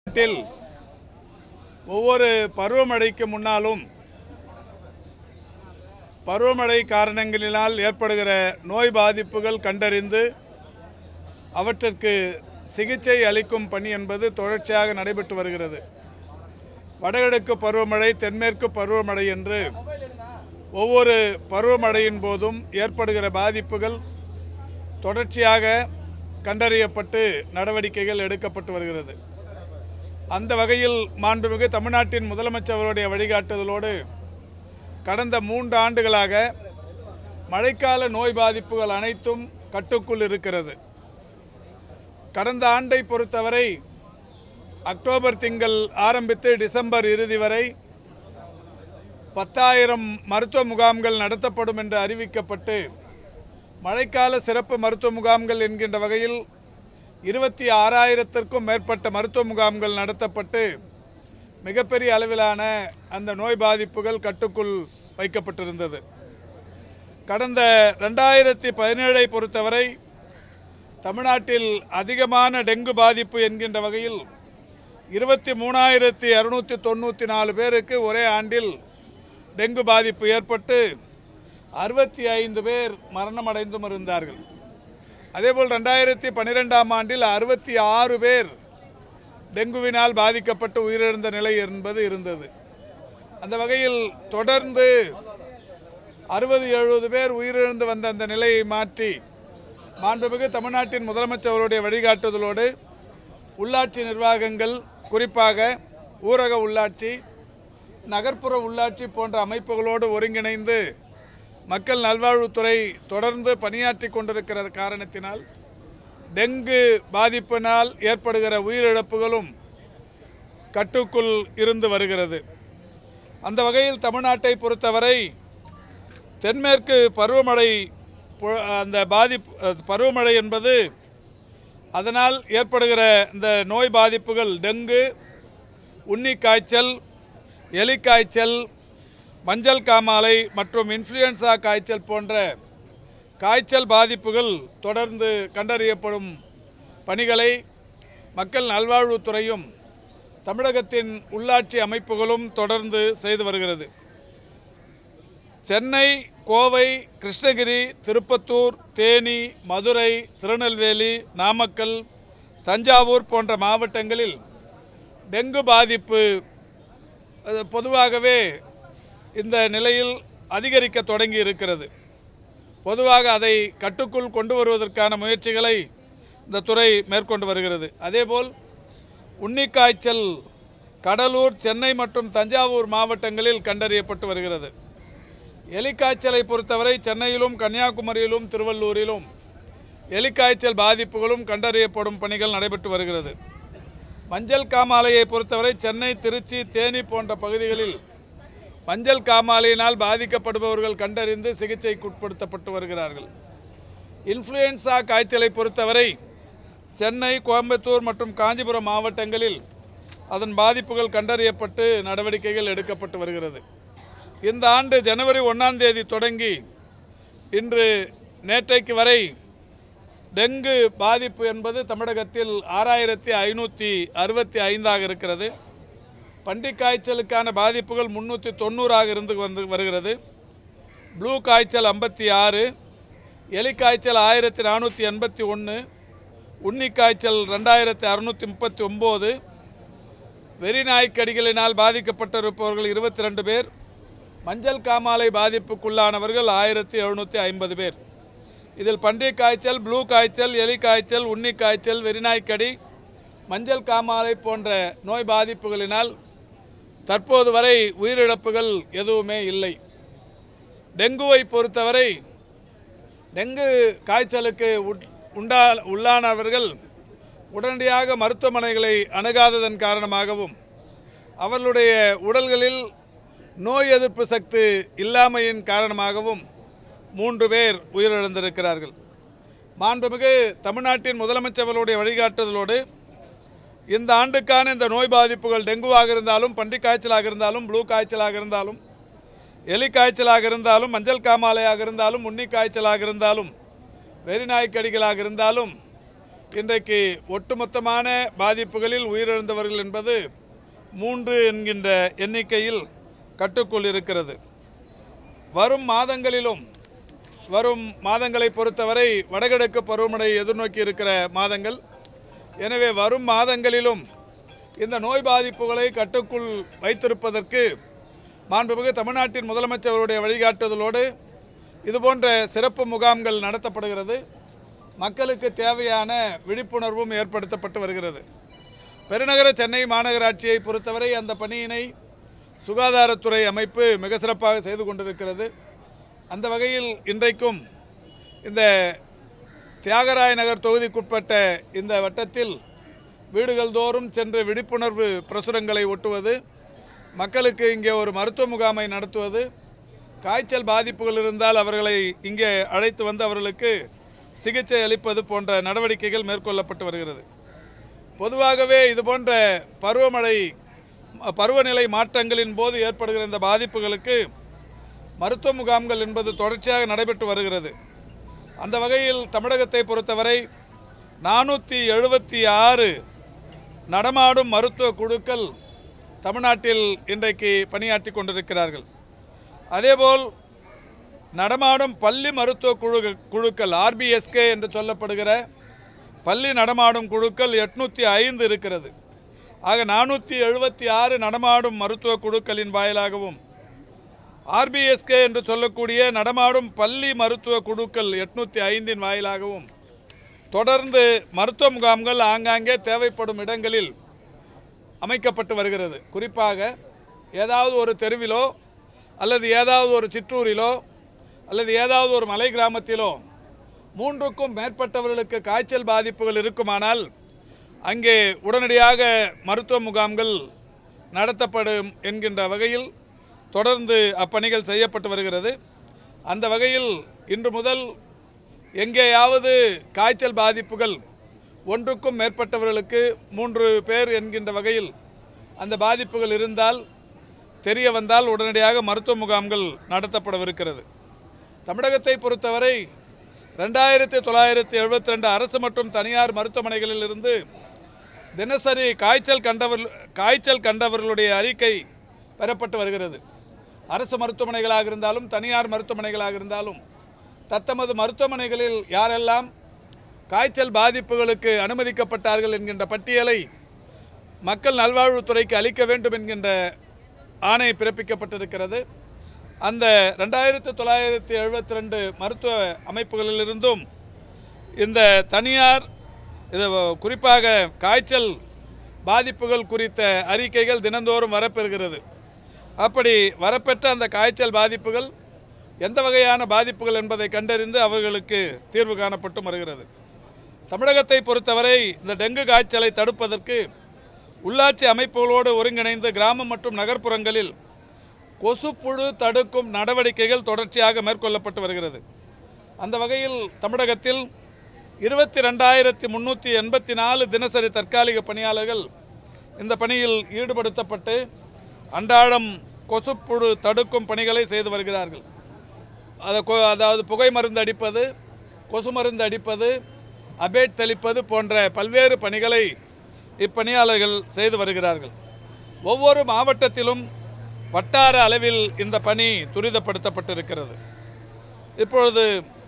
நாட்டில் ஒவ்வொரு பருவமழைக்கு முன்னாலும் பருவமழை காரணங்களினால் ஏற்படுகிற நோய் பாதிப்புகள் கண்டறிந்து அவற்றிற்கு சிகிச்சை அளிக்கும் பணி என்பது தொடர்ச்சியாக நடைபெற்று வருகிறது வடகிழக்கு பருவமழை தென்மேற்கு பருவமழை என்று ஒவ்வொரு பருவமழையின் போதும் ஏற்படுகிற பாதிப்புகள் தொடர்ச்சியாக கண்டறியப்பட்டு நடவடிக்கைகள் எடுக்கப்பட்டு வருகிறது அந்த வகையில் மாண்புமிகு தமிழ்நாட்டின் முதலமைச்சர் அவருடைய வழிகாட்டுதலோடு கடந்த மூன்று ஆண்டுகளாக மழைக்கால நோய் பாதிப்புகள் அனைத்தும் கட்டுக்குள் இருக்கிறது கடந்த ஆண்டை பொறுத்தவரை அக்டோபர் திங்கள் ஆரம்பித்து டிசம்பர் இறுதி வரை பத்தாயிரம் மருத்துவ முகாம்கள் நடத்தப்படும் என்று அறிவிக்கப்பட்டு மழைக்கால சிறப்பு மருத்துவ முகாம்கள் என்கின்ற வகையில் இருபத்தி ஆறாயிரத்திற்கும் மேற்பட்ட மருத்துவ முகாம்கள் நடத்தப்பட்டு மிகப்பெரிய அளவிலான அந்த நோய் பாதிப்புகள் கட்டுக்குள் வைக்கப்பட்டிருந்தது கடந்த ரெண்டாயிரத்தி பதினேழை பொறுத்தவரை தமிழ்நாட்டில் அதிகமான டெங்கு பாதிப்பு என்கின்ற வகையில் இருபத்தி மூணாயிரத்தி இரநூத்தி தொண்ணூற்றி நாலு பேருக்கு ஒரே ஆண்டில் டெங்கு பாதிப்பு ஏற்பட்டு அறுபத்தி ஐந்து பேர் மரணமடைந்தும் இருந்தார்கள் அதேபோல் ரெண்டாயிரத்தி பன்னிரெண்டாம் ஆண்டில் அறுபத்தி ஆறு பேர் டெங்குவினால் பாதிக்கப்பட்டு உயிரிழந்த நிலை என்பது இருந்தது அந்த வகையில் தொடர்ந்து அறுபது எழுபது பேர் உயிரிழந்து வந்த அந்த நிலையை மாற்றி மாண்புமிகு தமிழ்நாட்டின் முதலமைச்சர் அவருடைய வழிகாட்டுதலோடு உள்ளாட்சி நிர்வாகங்கள் குறிப்பாக ஊரக உள்ளாட்சி நகர்ப்புற உள்ளாட்சி போன்ற அமைப்புகளோடு ஒருங்கிணைந்து மக்கள் நல்வாழ்வுத்துறை தொடர்ந்து பணியாற்றி கொண்டிருக்கிற காரணத்தினால் டெங்கு பாதிப்பினால் ஏற்படுகிற உயிரிழப்புகளும் கட்டுக்குள் இருந்து வருகிறது அந்த வகையில் தமிழ்நாட்டை பொறுத்தவரை தென்மேற்கு பருவமழை பொ- அந்த பாதிப்பு அஹ், பருவமழை என்பது அதனால் ஏற்படுகிற இந்த நோய் பாதிப்புகள் டெங்கு உன்னி காய்ச்சல் எலி காய்ச்சல் மஞ்சள் காமாலை மற்றும் இன்ஃப்ளூயன்சா காய்ச்சல் போன்ற காய்ச்சல் பாதிப்புகள் தொடர்ந்து கண்டறியப்படும் பணிகளை மக்கள் நல்வாழ்வுத்துறையும் தமிழகத்தின் உள்ளாட்சி அமைப்புகளும் தொடர்ந்து செய்து வருகிறது சென்னை கோவை கிருஷ்ணகிரி திருப்பத்தூர் தேனி மதுரை திருநெல்வேலி நாமக்கல் தஞ்சாவூர் போன்ற மாவட்டங்களில் டெங்கு பாதிப்பு அது பொதுவாகவே இந்த நிலையில் அதிகரிக்க தொடங்கி இருக்கிறது பொதுவாக அதை கட்டுக்குள் கொண்டு வருவதற்கான முயற்சிகளை இந்த துறை மேற்கொண்டு வருகிறது அதேபோல் உன்னிக்காய்ச்சல் கடலூர் சென்னை மற்றும் தஞ்சாவூர் மாவட்டங்களில் கண்டறியப்பட்டு வருகிறது எலிக்காய்ச்சலை பொறுத்தவரை சென்னையிலும் கன்னியாகுமரியிலும் திருவள்ளூரிலும் எலிக்காய்ச்சல் பாதிப்புகளும் கண்டறியப்படும் பணிகள் நடைபெற்று வருகிறது மஞ்சள் காமாலையை பொறுத்தவரை சென்னை திருச்சி தேனி போன்ற பகுதிகளில் மஞ்சள் காமாலையினால் பாதிக்கப்படுபவர்கள் கண்டறிந்து சிகிச்சைக்கு உட்படுத்தப்பட்டு வருகிறார்கள் இன்ஃப்ளூயன்சா காய்ச்சலை பொறுத்தவரை சென்னை கோயம்புத்தூர் மற்றும் காஞ்சிபுரம் மாவட்டங்களில் அதன் பாதிப்புகள் கண்டறியப்பட்டு நடவடிக்கைகள் எடுக்கப்பட்டு வருகிறது இந்த ஆண்டு ஜனவரி ஒன்றாம் தேதி தொடங்கி இன்று நேற்றைக்கு வரை டெங்கு பாதிப்பு என்பது தமிழகத்தில் ஆறாயிரத்தி ஐநூற்றி அறுபத்தி ஐந்தாக இருக்கிறது பன்றிக் காய்ச்சலுக்கான பாதிப்புகள் முந்நூற்றி தொண்ணூறாக இருந்து வந்து வருகிறது ப்ளூ காய்ச்சல் ஐம்பத்தி ஆறு எலி காய்ச்சல் ஆயிரத்தி நானூற்றி எண்பத்தி ஒன்று உன்னி காய்ச்சல் ரெண்டாயிரத்தி அறுநூற்றி முப்பத்தி ஒம்பது வெறிநாய்க்கடிகளினால் பாதிக்கப்பட்டிருப்பவர்கள் இருபத்தி ரெண்டு பேர் மஞ்சள் காமாலை பாதிப்புக்குள்ளானவர்கள் ஆயிரத்தி எழுநூற்றி ஐம்பது பேர் இதில் பன்றிக் காய்ச்சல் ப்ளூ காய்ச்சல் எலி காய்ச்சல் உன்னி காய்ச்சல் வெறிநாய்க்கடி மஞ்சள் காமாலை போன்ற நோய் பாதிப்புகளினால் தற்போது வரை உயிரிழப்புகள் எதுவுமே இல்லை டெங்குவை பொறுத்தவரை டெங்கு காய்ச்சலுக்கு உட்- உண்டா உள்ளானவர்கள் உடனடியாக மருத்துவமனைகளை அணுகாததன் காரணமாகவும் அவர்களுடைய உடல்களில் நோய் எதிர்ப்பு சக்தி இல்லாமையின் காரணமாகவும் மூன்று பேர் உயிரிழந்திருக்கிறார்கள் மாண்புமிகு தமிழ்நாட்டின் முதலமைச்சர்களுடைய வழிகாட்டுதலோடு இந்த ஆண்டுக்கான இந்த நோய் பாதிப்புகள் டெங்குவாக இருந்தாலும் பன்றிக் காய்ச்சலாக இருந்தாலும் ப்ளூ காய்ச்சலாக இருந்தாலும் எலி காய்ச்சலாக இருந்தாலும் மஞ்சள் காமாலையாக இருந்தாலும் உன்னி காய்ச்சலாக இருந்தாலும் வெறிநாய்க்கடிகளாக இருந்தாலும் இன்றைக்கு ஒட்டுமொத்தமான பாதிப்புகளில் உயிரிழந்தவர்கள் என்பது மூன்று என்கின்ற எண்ணிக்கையில் கட்டுக்குள் இருக்கிறது வரும் மாதங்களிலும் வரும் மாதங்களை பொறுத்தவரை வடகிழக்கு பருவமழை எதிர்நோக்கி இருக்கிற மாதங்கள் எனவே வரும் மாதங்களிலும் இந்த நோய் பாதிப்புகளை கட்டுக்குள் வைத்திருப்பதற்கு மாண்புமிகு தமிழ்நாட்டின் முதலமைச்சருடைய வழிகாட்டுதலோடு இதுபோன்ற சிறப்பு முகாம்கள் நடத்தப்படுகிறது மக்களுக்கு தேவையான விழிப்புணர்வும் ஏற்படுத்தப்பட்டு வருகிறது பெருநகர சென்னை மாநகராட்சியை பொறுத்தவரை அந்த பணியினை சுகாதாரத்துறை அமைப்பு மிக சிறப்பாக செய்து கொண்டிருக்கிறது அந்த வகையில் இன்றைக்கும் இந்த தியாகராய நகர் தொகுதிக்குட்பட்ட இந்த வட்டத்தில் வீடுகள் தோறும் சென்று விழிப்புணர்வு பிரசுரங்களை ஒட்டுவது மக்களுக்கு இங்கே ஒரு மருத்துவ முகாமை நடத்துவது காய்ச்சல் பாதிப்புகள் இருந்தால் அவர்களை இங்கே அழைத்து வந்து அவர்களுக்கு சிகிச்சை அளிப்பது போன்ற நடவடிக்கைகள் மேற்கொள்ளப்பட்டு வருகிறது பொதுவாகவே இது போன்ற பருவமழை ம- பருவநிலை மாற்றங்களின் போது ஏற்படுகிற இந்த பாதிப்புகளுக்கு மருத்துவ முகாம்கள் என்பது தொடர்ச்சியாக நடைபெற்று வருகிறது அந்த வகையில் தமிழகத்தை பொறுத்தவரை நானூற்றி எழுபத்தி ஆறு நடமாடும் மருத்துவ குழுக்கள் தமிழ்நாட்டில் இன்றைக்கு பணியாற்றி கொண்டிருக்கிறார்கள் அதேபோல் நடமாடும் பள்ளி மருத்துவ குழு குழுக்கள் ஆர்பிஎஸ்கே என்று சொல்லப்படுகிற பள்ளி நடமாடும் குழுக்கள் எட்நூற்றி ஐந்து இருக்கிறது ஆக நானூற்றி எழுபத்தி ஆறு நடமாடும் மருத்துவ குழுக்களின் வாயிலாகவும் ஆர்பிஎஸ்கே என்று சொல்லக்கூடிய நடமாடும் பள்ளி மருத்துவ குழுக்கள் எட்நூற்றி ஐந்தின் வாயிலாகவும் தொடர்ந்து மருத்துவ முகாம்கள் ஆங்காங்கே தேவைப்படும் இடங்களில் அமைக்கப்பட்டு வருகிறது குறிப்பாக ஏதாவது ஒரு தெருவிலோ அல்லது ஏதாவது ஒரு சிற்றூரிலோ அல்லது ஏதாவது ஒரு மலை கிராமத்திலோ மூன்றுக்கும் மேற்பட்டவர்களுக்கு காய்ச்சல் பாதிப்புகள் இருக்குமானால் அங்கே உடனடியாக மருத்துவ முகாம்கள் நடத்தப்படும் என்கின்ற வகையில் தொடர்ந்து அப்பணிகள் செய்யப்பட்டு வருகிறது அந்த வகையில் இன்று முதல் எங்கேயாவது காய்ச்சல் பாதிப்புகள் ஒன்றுக்கும் மேற்பட்டவர்களுக்கு மூன்று பேர் என்கின்ற வகையில் அந்த பாதிப்புகள் இருந்தால் தெரிய வந்தால் உடனடியாக மருத்துவ முகாம்கள் நடத்தப்படவிருக்கிறது தமிழகத்தை பொறுத்தவரை ரெண்டாயிரத்தி தொள்ளாயிரத்தி எழுபத்தி ரெண்டு அரசு மற்றும் தனியார் மருத்துவமனைகளில் இருந்து தினசரி காய்ச்சல் கண்டவர் காய்ச்சல் கண்டவர்களுடைய அறிக்கை பெறப்பட்டு வருகிறது அரசு மருத்துவமனைகளாக இருந்தாலும் தனியார் மருத்துவமனைகளாக இருந்தாலும் தத்தமது மருத்துவமனைகளில் யாரெல்லாம் காய்ச்சல் பாதிப்புகளுக்கு அனுமதிக்கப்பட்டார்கள் என்கின்ற பட்டியலை மக்கள் நல்வாழ்வுத்துறைக்கு அளிக்க வேண்டும் என்கின்ற ஆணை பிறப்பிக்கப்பட்டிருக்கிறது அந்த ரெண்டாயிரத்தி தொள்ளாயிரத்தி எழுபத்தி ரெண்டு மருத்துவ அமைப்புகளிலிருந்தும் இந்த தனியார் இது குறிப்பாக காய்ச்சல் பாதிப்புகள் குறித்த அறிக்கைகள் தினந்தோறும் வரப்பெறுகிறது அப்படி வரப்பெற்ற அந்த காய்ச்சல் பாதிப்புகள் எந்த வகையான பாதிப்புகள் என்பதை கண்டறிந்து அவர்களுக்கு தீர்வு காணப்பட்டு வருகிறது தமிழகத்தை பொறுத்தவரை இந்த டெங்கு காய்ச்சலை தடுப்பதற்கு உள்ளாட்சி அமைப்புகளோடு ஒருங்கிணைந்து கிராமம் மற்றும் நகர்ப்புறங்களில் கொசுப்புழு தடுக்கும் நடவடிக்கைகள் தொடர்ச்சியாக மேற்கொள்ளப்பட்டு வருகிறது அந்த வகையில் தமிழகத்தில் இருபத்தி ரெண்டாயிரத்தி முந்நூற்றி எண்பத்தி நாலு தினசரி தற்காலிக பணியாளர்கள் இந்த பணியில் ஈடுபடுத்தப்பட்டு அன்றாடம் கொசுப்புழு தடுக்கும் பணிகளை செய்து வருகிறார்கள் அதை கொ- அதாவது புகை மருந்து அடிப்பது கொசு மருந்து அடிப்பது அபேட் தெளிப்பது போன்ற பல்வேறு பணிகளை இப்பணியாளர்கள் செய்து வருகிறார்கள் ஒவ்வொரு மாவட்டத்திலும் வட்டார அளவில் இந்த பணி துரிதப்படுத்தப்பட்டிருக்கிறது இப்பொழுது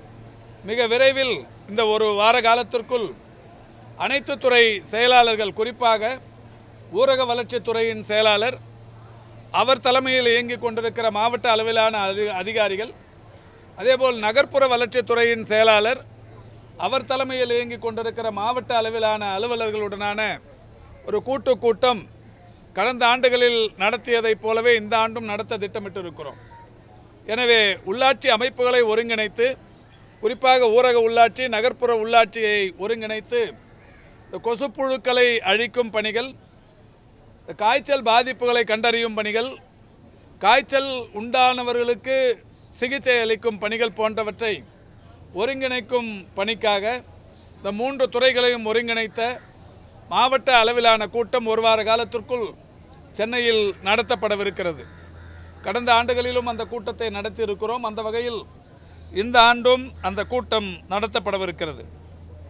மிக விரைவில் இந்த ஒரு வார காலத்திற்குள் அனைத்து துறை செயலாளர்கள் குறிப்பாக ஊரக வளர்ச்சித்துறையின் செயலாளர் அவர் தலைமையில் இயங்கிக் கொண்டிருக்கிற மாவட்ட அளவிலான அதி அதிகாரிகள் அதேபோல் நகர்ப்புற வளர்ச்சித்துறையின் செயலாளர் அவர் தலைமையில் இயங்கிக் கொண்டிருக்கிற மாவட்ட அளவிலான அலுவலர்களுடனான ஒரு கூட்டு கூட்டம் கடந்த ஆண்டுகளில் நடத்தியதைப் போலவே இந்த ஆண்டும் நடத்த திட்டமிட்டிருக்கிறோம் எனவே உள்ளாட்சி அமைப்புகளை ஒருங்கிணைத்து குறிப்பாக ஊரக உள்ளாட்சி நகர்ப்புற உள்ளாட்சியை ஒருங்கிணைத்து இந்த கொசுப்புழுக்களை அழிக்கும் பணிகள் இந்த காய்ச்சல் பாதிப்புகளை கண்டறியும் பணிகள் காய்ச்சல் உண்டானவர்களுக்கு சிகிச்சை அளிக்கும் பணிகள் போன்றவற்றை ஒருங்கிணைக்கும் பணிக்காக இந்த மூன்று துறைகளையும் ஒருங்கிணைத்த மாவட்ட அளவிலான கூட்டம் ஒரு வார காலத்திற்குள் சென்னையில் நடத்தப்படவிருக்கிறது கடந்த ஆண்டுகளிலும் அந்த கூட்டத்தை நடத்தி இருக்கிறோம் அந்த வகையில் இந்த ஆண்டும் அந்த கூட்டம் நடத்தப்படவிருக்கிறது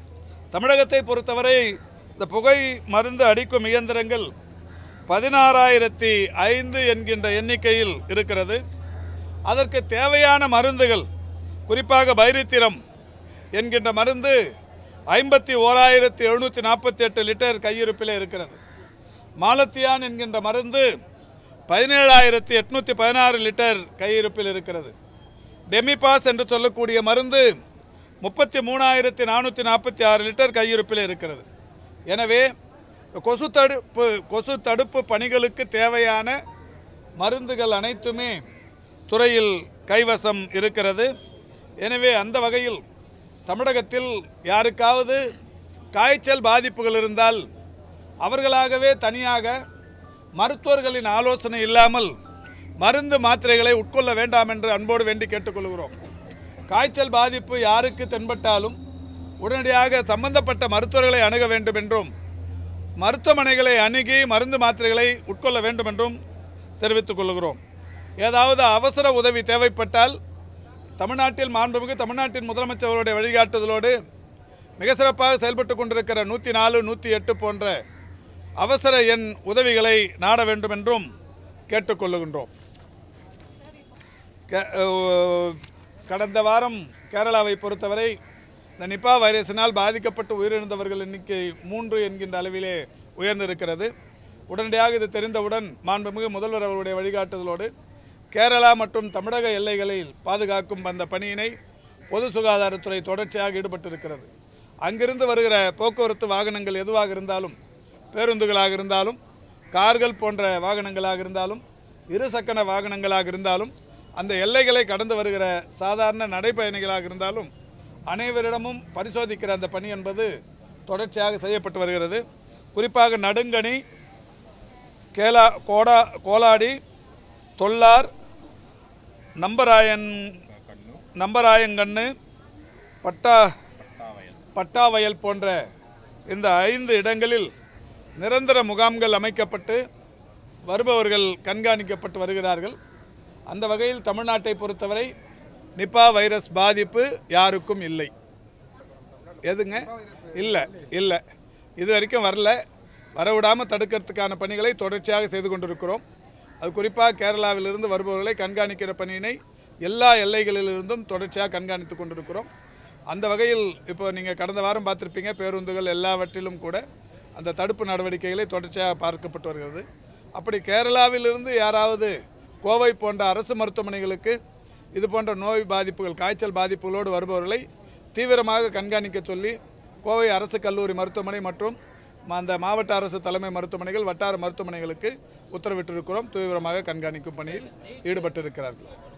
தமிழகத்தை பொறுத்தவரை இந்த புகை மருந்து அடிக்கும் இயந்திரங்கள் பதினாறாயிரத்தி ஐந்து என்கின்ற எண்ணிக்கையில் இருக்கிறது அதற்கு தேவையான மருந்துகள் குறிப்பாக பைரித்திரம் என்கின்ற மருந்து ஐம்பத்தி ஓராயிரத்தி எழுநூற்றி நாற்பத்தி எட்டு லிட்டர் கையிருப்பில் இருக்கிறது மாலத்தியான் என்கின்ற மருந்து பதினேழாயிரத்தி எட்நூற்றி பதினாறு லிட்டர் கையிருப்பில் இருக்கிறது டெமிபாஸ் என்று சொல்லக்கூடிய மருந்து முப்பத்தி மூணாயிரத்தி நானூற்றி நாற்பத்தி ஆறு லிட்டர் கையிருப்பில் இருக்கிறது எனவே கொசு தடுப்பு கொசு தடுப்பு பணிகளுக்கு தேவையான மருந்துகள் அனைத்துமே துறையில் கைவசம் இருக்கிறது எனவே அந்த வகையில் தமிழகத்தில் யாருக்காவது காய்ச்சல் பாதிப்புகள் இருந்தால் அவர்களாகவே தனியாக மருத்துவர்களின் ஆலோசனை இல்லாமல் மருந்து மாத்திரைகளை உட்கொள்ள வேண்டாம் என்று அன்போடு வேண்டி கேட்டுக்கொள்கிறோம் காய்ச்சல் பாதிப்பு யாருக்கு தென்பட்டாலும் உடனடியாக சம்பந்தப்பட்ட மருத்துவர்களை அணுக வேண்டும் என்றும் மருத்துவமனைகளை அணுகி மருந்து மாத்திரைகளை உட்கொள்ள வேண்டும் என்றும் தெரிவித்துக் கொள்கிறோம் ஏதாவது அவசர உதவி தேவைப்பட்டால் தமிழ்நாட்டில் மாண்புமிகு தமிழ்நாட்டின் முதலமைச்சர் அவருடைய வழிகாட்டுதலோடு மிக சிறப்பாக செயல்பட்டு கொண்டிருக்கிற நூற்றி நாலு நூற்றி எட்டு போன்ற அவசர எண் உதவிகளை நாட வேண்டும் என்றும் கேட்டுக்கொள்ளுகின்றோம் கே- அஹ், கடந்த வாரம் கேரளாவை பொறுத்தவரை இந்த நிபா வைரஸினால் பாதிக்கப்பட்டு உயிரிழந்தவர்கள் எண்ணிக்கை மூன்று என்கின்ற அளவிலே உயர்ந்திருக்கிறது உடனடியாக இது தெரிந்தவுடன் மாண்புமிகு முதல்வர் அவருடைய வழிகாட்டுதலோடு கேரளா மற்றும் தமிழக எல்லைகளில் பாதுகாக்கும் அந்த பணியினை பொது சுகாதாரத்துறை தொடர்ச்சியாக ஈடுபட்டிருக்கிறது அங்கிருந்து வருகிற போக்குவரத்து வாகனங்கள் எதுவாக இருந்தாலும் பேருந்துகளாக இருந்தாலும் கார்கள் போன்ற வாகனங்களாக இருந்தாலும் இருசக்கர வாகனங்களாக இருந்தாலும் அந்த எல்லைகளை கடந்து வருகிற சாதாரண நடைப்பயணிகளாக இருந்தாலும் அனைவரிடமும் பரிசோதிக்கிற அந்த பணி என்பது தொடர்ச்சியாக செய்யப்பட்டு வருகிறது குறிப்பாக நடுங்கணி கேலா கோடா கோலாடி தொல்லார் நம்பராயன் நம்பராயங்கண்ணு பட்டா பட்டாவயல் போன்ற இந்த ஐந்து இடங்களில் நிரந்தர முகாம்கள் அமைக்கப்பட்டு வருபவர்கள் கண்காணிக்கப்பட்டு வருகிறார்கள் அந்த வகையில் தமிழ்நாட்டை பொறுத்தவரை நிபா வைரஸ் பாதிப்பு யாருக்கும் இல்லை எதுங்க இல்லை இல்லை இது வரைக்கும் வரல வரவிடாமல் தடுக்கிறதுக்கான பணிகளை தொடர்ச்சியாக செய்து கொண்டிருக்கிறோம் அது குறிப்பாக கேரளாவிலிருந்து வருபவர்களை கண்காணிக்கிற பணியினை எல்லா எல்லைகளிலிருந்தும் தொடர்ச்சியாக கண்காணித்து கொண்டிருக்கிறோம் அந்த வகையில் இப்போ நீங்கள் கடந்த வாரம் பார்த்துருப்பீங்க பேருந்துகள் எல்லாவற்றிலும் கூட அந்த தடுப்பு நடவடிக்கைகளை தொடர்ச்சியாக பார்க்கப்பட்டு வருகிறது அப்படி கேரளாவிலிருந்து யாராவது கோவை போன்ற அரசு மருத்துவமனைகளுக்கு இது போன்ற நோய் பாதிப்புகள் காய்ச்சல் பாதிப்புகளோடு வருபவர்களை தீவிரமாக கண்காணிக்க சொல்லி கோவை அரசு கல்லூரி மருத்துவமனை மற்றும் அந்த மாவட்ட அரசு தலைமை மருத்துவமனைகள் வட்டார மருத்துவமனைகளுக்கு உத்தரவிட்டிருக்கிறோம் தீவிரமாக கண்காணிக்கும் பணியில் ஈடுபட்டிருக்கிறார்கள்